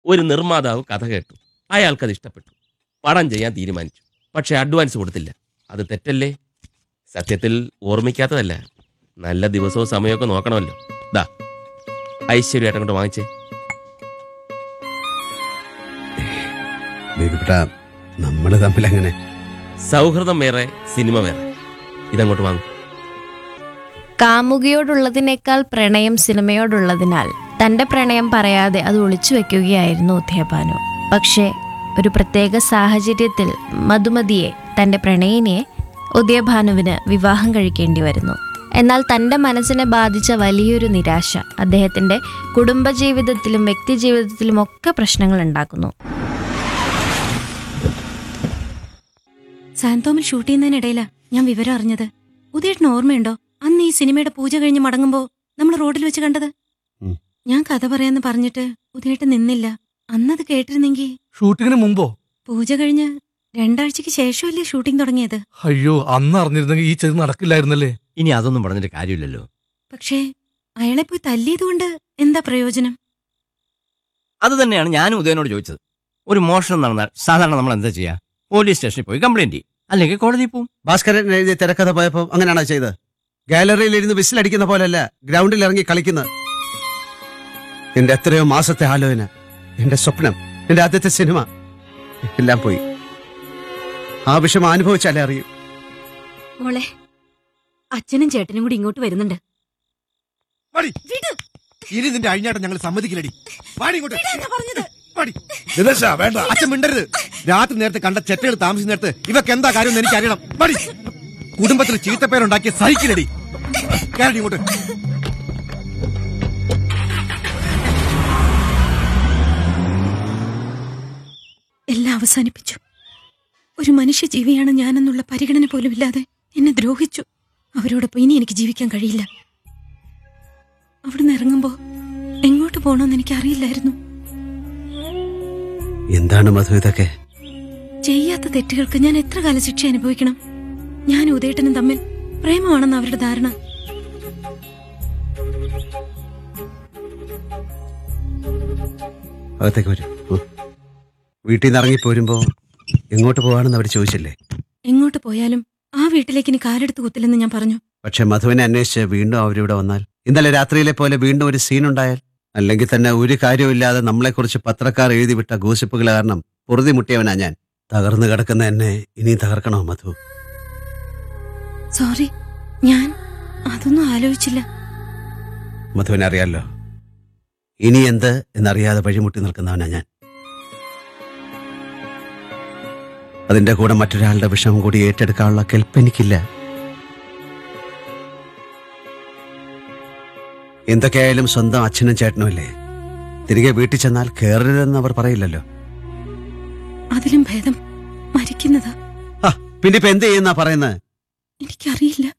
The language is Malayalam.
ഒരു നിർമ്മാതാവ് കഥ കേട്ടു അയാൾക്കത് ഇഷ്ടപ്പെട്ടു പടം ചെയ്യാൻ തീരുമാനിച്ചു പക്ഷെ അഡ്വാൻസ് കൊടുത്തില്ല അത് തെറ്റല്ലേ സത്യത്തിൽ ഓർമ്മിക്കാത്തതല്ല നല്ല ദിവസവും സമയമൊക്കെ നോക്കണമല്ലോ ദാ ഐശ്വര്യമായിട്ട് അങ്ങോട്ട് വാങ്ങിച്ചേ ബേബിക്കുട്ട നമ്മൾ തമ്മിൽ അങ്ങനെ സൗഹൃദം വേറെ സിനിമ വേറെ ഇതങ്ങോട്ട് വാങ്ങും കാമുകിയോടുള്ളതിനേക്കാൾ പ്രണയം സിനിമയോടുള്ളതിനാൽ തന്റെ പ്രണയം പറയാതെ അത് ഒളിച്ചു വെക്കുകയായിരുന്നു ഉദയഭാനു പക്ഷേ ഒരു പ്രത്യേക സാഹചര്യത്തിൽ മധുമതിയെ തന്റെ പ്രണയിനിയെ ഉദയഭാനുവിന് വിവാഹം കഴിക്കേണ്ടി വരുന്നു എന്നാൽ തന്റെ മനസ്സിനെ ബാധിച്ച വലിയൊരു നിരാശ അദ്ദേഹത്തിന്റെ കുടുംബജീവിതത്തിലും വ്യക്തിജീവിതത്തിലും ഒക്കെ പ്രശ്നങ്ങൾ ഉണ്ടാക്കുന്നു സാന്തോമിൽ ഷൂട്ട് ചെയ്യുന്നതിനിടയിലാ ഞാൻ വിവരം അറിഞ്ഞത് ഉദയേട്ടന് ഓർമ്മയുണ്ടോ അന്ന് ഈ സിനിമയുടെ പൂജ കഴിഞ്ഞ് മടങ്ങുമ്പോ നമ്മൾ റോഡിൽ വെച്ച് കണ്ടത് ഉം. ഞാൻ കഥ പറയാന്ന് പറഞ്ഞിട്ട് ഉദയേട്ടൻ നിന്നില്ല അന്നത് കേട്ടിരുന്നെങ്കി ഷൂട്ടിങ്ങിന് മുമ്പോ പൂജ കഴിഞ്ഞ് രണ്ടാഴ്ചക്ക് ശേഷമല്ലേ ഷൂട്ടിംഗ് തുടങ്ങിയത് അയ്യോ അന്ന് അറിഞ്ഞിരുന്നെങ്കിൽ ഈ ചെത് നടക്കില്ലായിരുന്നല്ലേ ഇനി അതൊന്നും പറഞ്ഞിട്ട് കാര്യമില്ലല്ലോ പക്ഷേ അയാളെ പോയി തല്ലിയതുകൊണ്ട് എന്താ പ്രയോജനം അത് തന്നെയാണ് ഞാനും ഉദയനോട് ചോദിച്ചത് ഒരു മോഷണം നടന്നാൽ സാധാരണ നമ്മൾ എന്താ ചെയ്യാ പോലീസ് സ്റ്റേഷനിൽ പോയി കംപ്ലൈന്റ് ചെയ്യും അല്ലെങ്കിൽ കോടതിയിൽ പോവും ഭാസ്കരൻ എഴുതിയ തിരക്കഥ പോയപ്പോ അങ്ങനെയാണോ ചെയ്തത് ഗാലറിയിൽ ഇരുന്ന് വിസിലടിക്കുന്ന പോലല്ല ഗ്രൗണ്ടിൽ ഇറങ്ങി കളിക്കുന്നത് എന്റെ എത്രയോ മാസത്തെ ആലോചന എന്റെ സ്വപ്നം എന്റെ ആദ്യത്തെ സിനിമ എല്ലാം പോയി ആ വിഷമം അനുഭവിച്ചാലേ അറിയൂ മോളെ അച്ഛനും ചേട്ടനും കൂടി ഇങ്ങോട്ട് വരുന്നുണ്ട് മടി. ഇനി നിന്റെ അഴിഞ്ഞാട്ടം ഞങ്ങൾ സമ്മതിക്കില്ലടി വാടി ഇങ്ങോട്ട് പറഞ്ഞത് വാടി. ദിനേശാ, വേണ്ട അച്ഛൻ മിണ്ടരുത് രാത്രി നേരത്തെ കണ്ട ചെറ്റകൾ താമസിക്കുന്ന നേരത്ത് ഇവക്ക് എന്താ കാര്യം എന്ന് എനിക്ക് അറിയണം മടി കുടുംബത്തിൽ ചീത്തപ്പേരുണ്ടാക്കിയ സഹിക്കില്ലടി കേരടി ഇങ്ങോട്ട് എല്ലാം അവസാനിപ്പിച്ചു ഒരു മനുഷ്യ ജീവിയാണ് ഞാനെന്നുള്ള പരിഗണന പോലും ഇല്ലാതെ എന്നെ ദ്രോഹിച്ചു അവരോടൊപ്പം ഇനി എനിക്ക് ജീവിക്കാൻ കഴിയില്ല അവിടുന്ന് ഇറങ്ങുമ്പോ എങ്ങോട്ട് പോകണമെന്ന് എനിക്ക് അറിയില്ലായിരുന്നു എന്താണ് മധു ഇതൊക്കെ ചെയ്യാത്ത തെറ്റുകൾക്ക് ഞാൻ എത്ര കാലം ശിക്ഷ അനുഭവിക്കണം ഞാൻ ഉദയേട്ടനും തമ്മിൽ പ്രേമമാണെന്ന് അവരുടെ ധാരണ അകത്തേക്ക് വരൂ ഉം. വീട്ടിൽ നിന്ന് ഇറങ്ങി പോരുമ്പോ എങ്ങോട്ട് പോവാണെന്ന് അവർ ചോദിച്ചില്ലേ എങ്ങോട്ട് പോയാലും ആ വീട്ടിലേക്ക് ഇനി കാലെടുത്ത് കുത്തില്ലെന്ന് ഞാൻ പറഞ്ഞു പക്ഷെ മധുവിനെ അന്വേഷിച്ച് വീണ്ടും അവരിവിടെ വന്നാൽ ഇന്നലെ രാത്രിയിലെ പോലെ വീണ്ടും ഒരു സീൻ ഉണ്ടായാൽ അല്ലെങ്കിൽ തന്നെ ഒരു കാര്യമില്ലാതെ നമ്മളെക്കുറിച്ച് പത്രക്കാർ എഴുതി വിട്ട ഗോസിപ്പുകൾ കാരണം പൊറുതി മുട്ടിയവനാ ഞാൻ തകർന്നു കിടക്കുന്ന എന്നെ ഇനിയും തകർക്കണോ മധു സോറി ഞാൻ അതൊന്നും ആലോചിച്ചില്ല മധുവിനെ അറിയാലോ ഇനി എന്ത് എന്നറിയാതെ വഴിമുട്ടി നിൽക്കുന്നവനാ ഞാൻ അതിന്റെ കൂടെ മറ്റൊരാളുടെ വിഷമം കൂടി ഏറ്റെടുക്കാനുള്ള കെൽപ്പ് എനിക്കില്ല എന്തൊക്കെയായാലും സ്വന്തം അച്ഛനും ചേട്ടനും അല്ലേ തിരികെ വീട്ടിൽ ചെന്നാൽ കയറരുതെന്ന് അവർ പറയില്ലല്ലോ അതിലും ഭേദം മരിക്കുന്നതാ ആ, പിന്നെ ഇപ്പൊ എന്ത് ചെയ്യുന്നാ പറയുന്നത് എനിക്കറിയില്ല